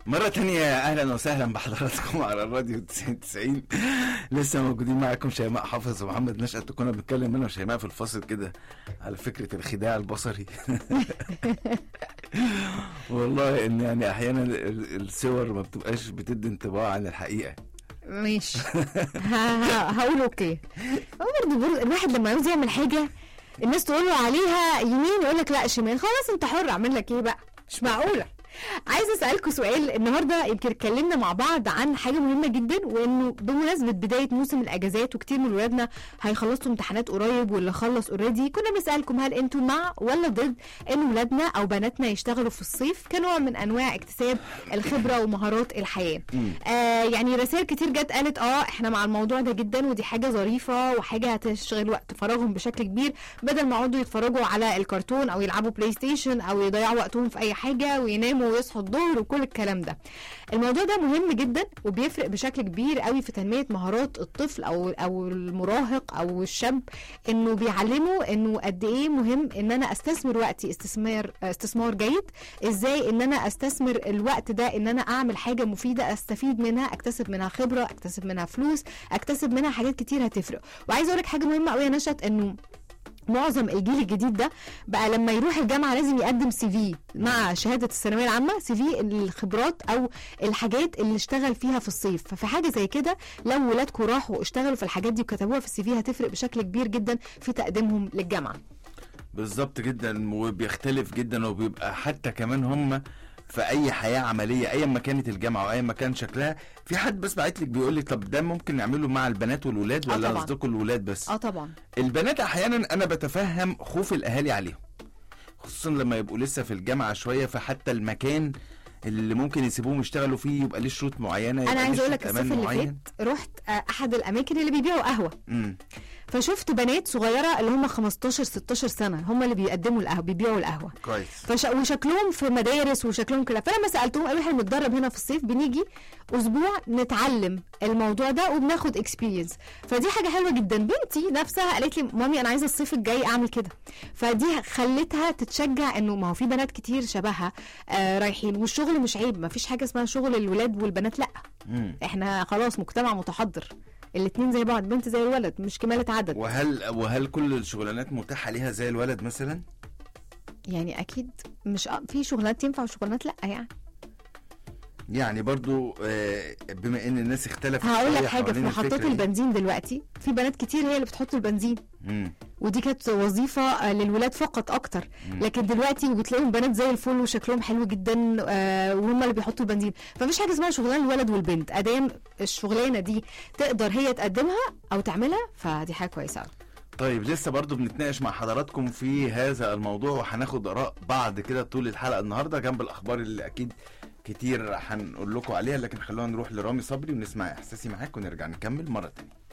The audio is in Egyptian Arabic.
مرة تانية أهلا وسهلا بحضراتكم على الراديو 90 لسه موجودين معاكم شيماء حافظ ومحمد نشأت كنا بنتكلم أنا وشيماء في الفاصل كده على فكرة الخداع البصري والله إن يعني أحيانا ال- الصور ما بتبقاش بتدي انطباع عن الحقيقة ماشي ه- ه- هقول اوكي هو برضه برضه الواحد لما يعوز يعمل حاجه الناس تقول له عليها يمين يقول لك لا شمال خلاص انت حر اعمل لك ايه بقى مش معقوله عايزه اسالكم سؤال النهارده يمكن اتكلمنا مع بعض عن حاجه مهمه جدا وانه بمناسبه بدايه موسم الاجازات وكتير من ولادنا هيخلصوا امتحانات قريب واللي خلص اوريدي كنا بنسالكم هل انتم مع ولا ضد ان ولادنا او بناتنا يشتغلوا في الصيف كنوع من انواع اكتساب الخبره ومهارات الحياه آه يعني رسائل كتير جت قالت اه احنا مع الموضوع ده جدا ودي حاجه ظريفه وحاجه هتشغل وقت فراغهم بشكل كبير بدل ما يقعدوا يتفرجوا على الكرتون او يلعبوا بلاي ستيشن او يضيعوا وقتهم في اي حاجه ويناموا ويصحوا الظهر وكل الكلام ده الموضوع ده مهم جدا وبيفرق بشكل كبير قوي في تنميه مهارات الطفل او او المراهق او الشاب انه بيعلمه انه قد ايه مهم ان انا استثمر وقتي استثمار استثمار جيد ازاي ان انا استثمر الوقت ده ان انا اعمل حاجه مفيده استفيد منها اكتسب منها خبره اكتسب منها فلوس اكتسب منها حاجات كتير هتفرق وعايزه اقول لك حاجه مهمه قوي يا نشأت انه معظم الجيل الجديد ده بقى لما يروح الجامعه لازم يقدم سي في مع شهاده الثانويه العامه سي في الخبرات او الحاجات اللي اشتغل فيها في الصيف ففي حاجه زي كده لو ولادكم راحوا اشتغلوا في الحاجات دي وكتبوها في السي في هتفرق بشكل كبير جدا في تقديمهم للجامعه بالظبط جدا وبيختلف جدا وبيبقى حتى كمان هم في اي حياه عمليه ايا ما كانت الجامعه وايا ما كان شكلها في حد بس بعت لك بيقول لي طب ده ممكن نعمله مع البنات والولاد آه ولا طبعاً. قصدكم الولاد بس اه طبعا البنات احيانا انا بتفهم خوف الاهالي عليهم خصوصا لما يبقوا لسه في الجامعه شويه فحتى المكان اللي ممكن يسيبوهم يشتغلوا فيه يبقى ليه شروط معينه يبقى انا ليه عايزه اقول شروط لك أمان الصيف اللي معين. فات رحت آه، احد الاماكن اللي بيبيعوا قهوه امم فشفت بنات صغيره اللي هم 15 16 سنه هم اللي بيقدموا القهوه بيبيعوا القهوه كويس فش... وشكلهم في مدارس وشكلهم كده فلما سالتهم قالوا احنا بنتدرب هنا في الصيف بنيجي اسبوع نتعلم الموضوع ده وبناخد اكسبيرينس فدي حاجه حلوه جدا بنتي نفسها قالت لي مامي انا عايزه الصيف الجاي اعمل كده فدي خلتها تتشجع انه ما هو في بنات كتير شبهها آه رايحين والشغل مش عيب ما فيش حاجه اسمها شغل الولاد والبنات لا مم. احنا خلاص مجتمع متحضر الاتنين زي بعض بنت زي الولد مش كمالة عدد وهل وهل كل الشغلانات متاحه ليها زي الولد مثلا يعني اكيد مش آه، في شغلانات تنفع وشغلانات لا يعني يعني برضو آه، بما ان الناس اختلفت هقول لك شوية حاجه في حوالين محطات الفكرة دي. البنزين دلوقتي في بنات كتير هي اللي بتحط البنزين مم. ودي كانت وظيفه آه، للولاد فقط اكتر لكن دلوقتي بتلاقيهم بنات زي الفل وشكلهم حلو جدا آه، وهم اللي بيحطوا البنزين فمفيش حاجه اسمها شغلانه الولد والبنت ادام الشغلانه دي تقدر هي تقدمها او تعملها فدي حاجه كويسه أوي. طيب لسه برضو بنتناقش مع حضراتكم في هذا الموضوع وهناخد اراء بعض كده طول الحلقه النهارده جنب الاخبار اللي اكيد كتير هنقول لكم عليها لكن خلونا نروح لرامي صبري ونسمع احساسي معاك ونرجع نكمل مره تانية